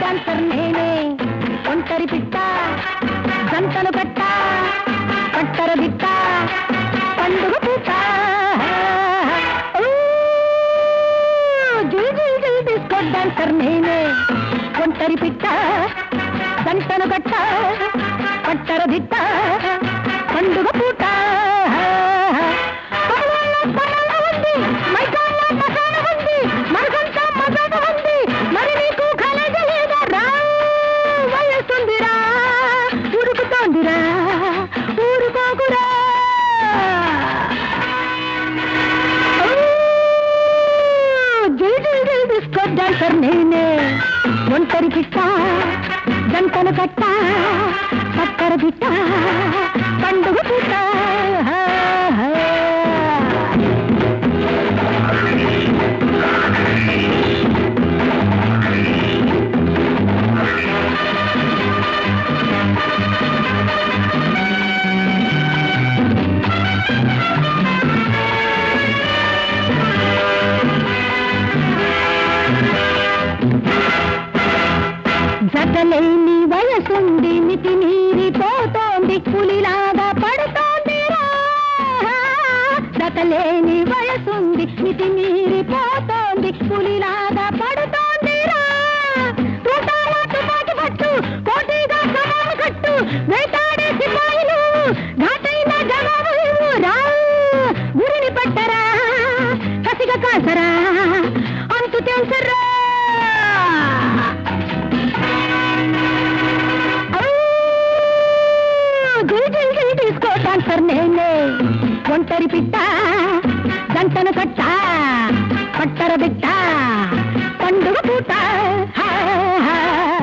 Dancer నేనే ఒంటరి పిట్ట జంటలు కట్ట పట్టర బిట్ట పండుగ పూట ఊ, జుల్ జుల్ జుల్ డిస్కో డాన్సర్ నేనే ఒంటరి పిట్ట జంటలు కట్ట పట్టర బిట్ట పండుగ పూట పగవాళ్ళ పగల ఉంది, మైకాళ్ళ మసాల ఉంది, మనసంతా మసాల ఉంది, మరి నీకు కలగ లేదా రా? వయసుందిరా, ఉరుకుతోందిరా, ఊరుకోకురా. ఓ, జిల్ జిల్ జిల్ డిస్కో డాన్సర్ నేనే ఒంటరి పిట్ట జంటలు కట్ట పక్కర పిట్ట పండుగ పుట్ట జతలేని వయసుంది మితి మీరిపోతోంది పులిలాగా పడుతోంది రా. జతలేని వయసుంది మితి మీరిపోతోంది పులిలాగా పడుతోంది రా. తూటాల తుపాకి పట్టు పోటీగా సవాలు కట్టు వేటాడే సిపాయిలు ఘాటైన జవాబు ఇవ్వు రా గురిని పట్టరా కసిగా కాసరా అంతు తెలుసరా తీసుకో డాన్సర్ నేనే ఒంటరి పిట్ట జంటను కట్ట పట్టర బిట్ట పండుగ పూట హా, హా.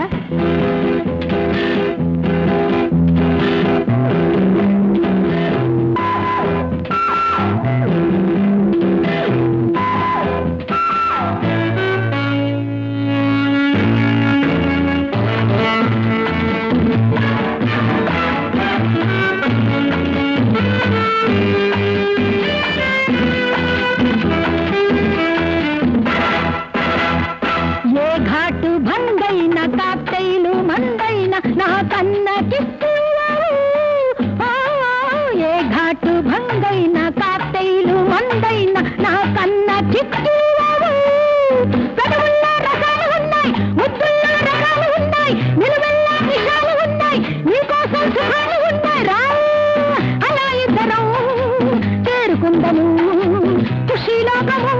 ఏ ఘాటు భంగైన కాక్టైలు మందైన నా కన్న కిక్కువావు. ఆ, ఏ ఘాటు భంగైన కాక్టైలు మందైన నా కన్న కిక్కువావు. పెదవుల్లో రకాలు ఉన్నాయి ముద్దుల్లో రకాలు ఉన్నాయి నిలువెల్లా విషాలు ఉన్నాయి నీకోసం సుఖాలు ఉన్నాయి రా అలా ఇద్దరం చేరుకుందము ఖుషీలోకము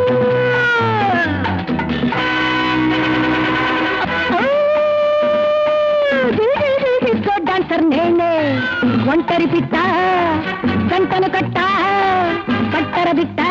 డాన్సర్ నేనే ఒంటరి పిట్ట గంటను కట్ట పట్టర బిట్ట